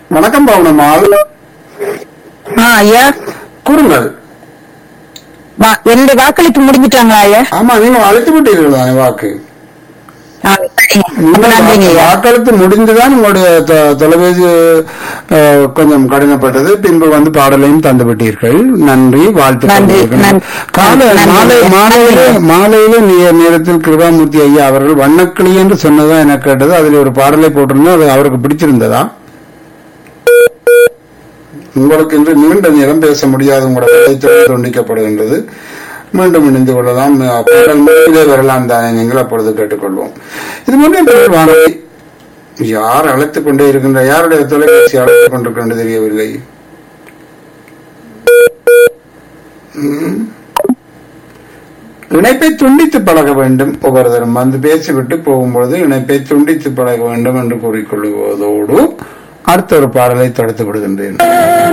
வணக்கம் பவுனம்மாள் ஆ ஐயா கூறுங்கள் வா- என்னுடைய வாக்களிப்பு முடிஞ்சிட்டாங்களா ஐயா ஆமா நீங்க அழைத்து விட்டீர்கள் தானே வாக்கு ஆ, சரிங்க. அப்ப நீங்கள் நன்றிங்க ஐயா வாக்களித்து முடிந்துதான் உங்களுடைய தொ- தொலைபேசி அஹ், கொஞ்சம் கடினப்பட்டது பின்பு வந்து பாடலையும் தந்து விட்டீர்கள் நன்றி வாழ்த்து நன்றி, நன்றி. காலை நன்றி. மாலை மாலையிலே மாலையிலே நீ- நேரத்தில் கிருபாமூர்த்தி ஐயா அவர்கள் வண்ணக்கிளி என்று சொன்னதான் எனக்கு கேட்டது அதில் ஒரு பாடலை போட்டிருந்தோம் அது அவருக்கு பிடிச்சிருந்ததா உங்களுக்கு இன்று நீண்ட நேரம் பேச முடியாது உங்களோட வேலை துண்டிக்கப்படுகின்றது மீண்டும் இணைந்து கொள்ளலாம் பாடல் முடிவிலே வரலாம் தானே நீங்கள் அப்பொழுது கேட்டுக்கொள்வோம் இது முன்னே வானொலி யார் அழைத்துக் கொண்டே இருக்கின்ற யாருடைய தொலைபேசி அழைத்துக் கொண்டிருக்கின்ற தெரியவில்லை ம். இணைப்பை துண்டித்து பழக வேண்டும் ஒவ்வொருத்தரும் வந்து பேசிவிட்டு போகும்பொழுது இணைப்பை துண்டித்து பழக வேண்டும் என்று கூறிக்கொள்வதோடு அடுத்த ஒரு பாடலை தடுத்து விடுகின்றேன்